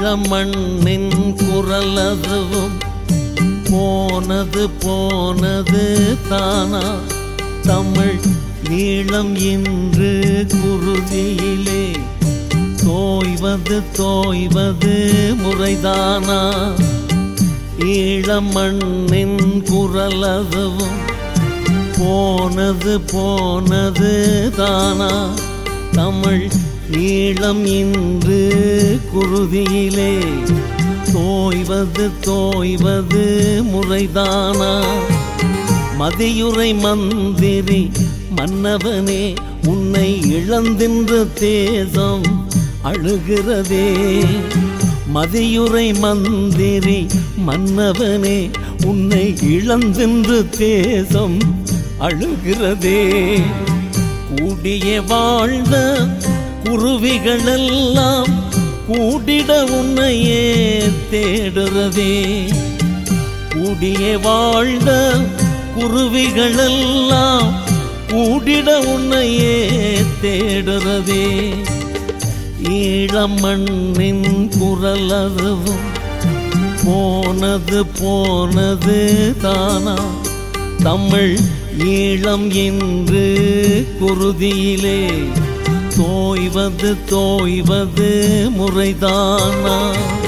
ஈழமண்ணின் குரல் அதுவும் போனது போனது தானா தமிழ் ஈழம் இன்று குருதியிலே தோய்வது தோய்வது முறைதானா ஈழமண்ணின் குரல் அதுவும் போனது போனது தானா தமிழ் ஈழம் இன்று குருதியிலே தோய்வது தோய்வது முறைதானா மதியுரை மந்திரி மன்னவனே உன்னை இழந்தின்று தேசம் அழுகிறதே மதியுரை மந்திரி மன்னவனே உன்னை இழந்தின்று தேசம் அழுகிறதே கூடிய வாழ்ந்த குருவிகளெல்லாம் கூடிட உன்னையே தேடுறதே கூடிய வாழ்ந்த குருவிகளெல்லாம் கூடிட உன்னையே தேடுறதே ஈழம் மண்ணின் குரல் அதுவும் போனது போனது தானா தமிழ் ஈழம் என்று குருதியிலே தோய்வது தோய்வது முறைதானா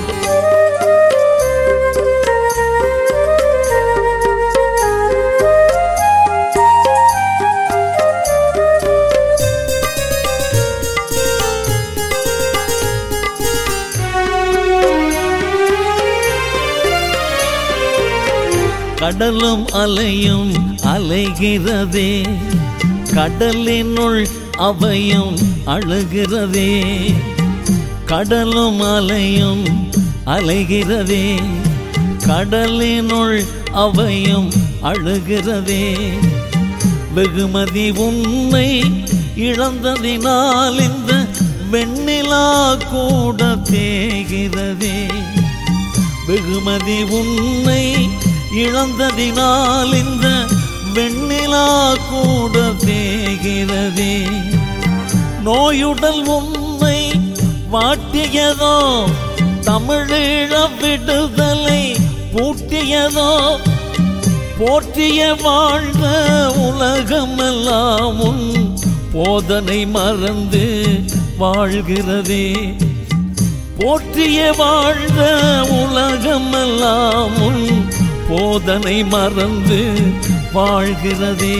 கடலும் அலையும் அலைகிறதே கடலினுள் அவையும் அழுகிறதே கடலும் அலையும் அலைகிறதே கடலினுள் அவையும் அழுகிறதே வெகுமதி உன்னை இழந்ததினால் இந்த வெண்ணிலா கூட தேகிறதே வெகுமதி உன்னை இழந்ததினால் இந்த வெண்ணிலா கூட தேகிறதே நோயுடல் உன்னை வாட்டியதோ தமிழீழ விடுதலை பூட்டியதோ போற்றிய வாழ்ந்த உலகமெல்லாம் உன் போதனை மறந்து வாழ்கிறதே போற்றிய வாழ்ந்த உலகமெல்லாம் உன் போதனை மறந்து வாழ்கிறதே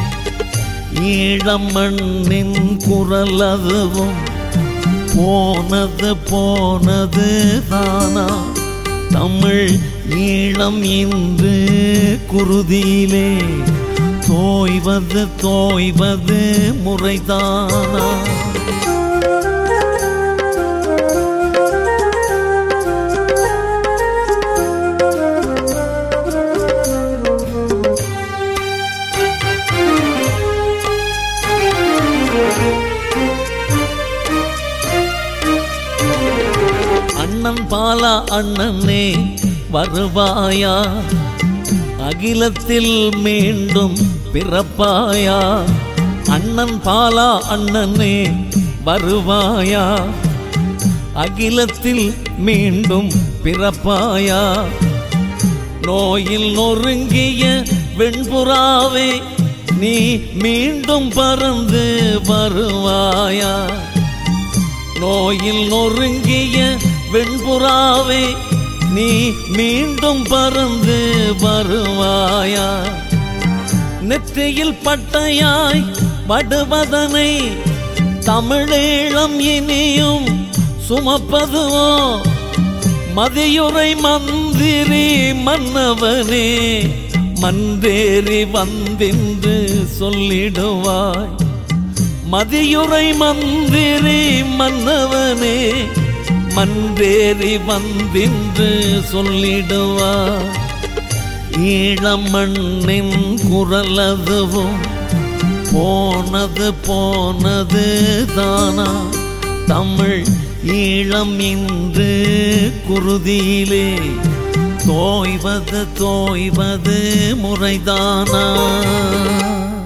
ஈழம் மண்ணின் குரல் அதுவும் போனது போனது தானா தமிழ் ஈழம் இன்று குருதியிலே தோய்வது தோய்வது முறைதானா அண்ணன் பாலா அண்ணனே வருவாயா அகிலத்தில் மீண்டும் பிறப்பாயா அண்ணன் பாலா அண்ணனே வருவாயா அகிலத்தில் மீண்டும் பிறப்பாயா நோயில் நொறுங்கிய வெண்புறாவே நீ மீண்டும் பறந்து வருவாயா நோயில் நொறுங்கிய வெண்புறாவே நீ மீண்டும் பறந்து வருவாயா நெற்றியில் பட்டையாய் வடுவதனை தமிழீழம் இனியும் சுமப்பதுவோ மதியுரை மந்திரி மன்னவனே மன்றேறி வந்தென்று சொல்லிடுவாய் மதியுரை மந்திரி மன்னவனே மன்றேறி வந்தின்று சொல்லிடுவா ஈழம் மண்ணின் குரல் அதுவும் போனது போனது தானா தமிழ் ஈழம் இன்று குருதியிலே தோய்வது தோய்வது முறைதானா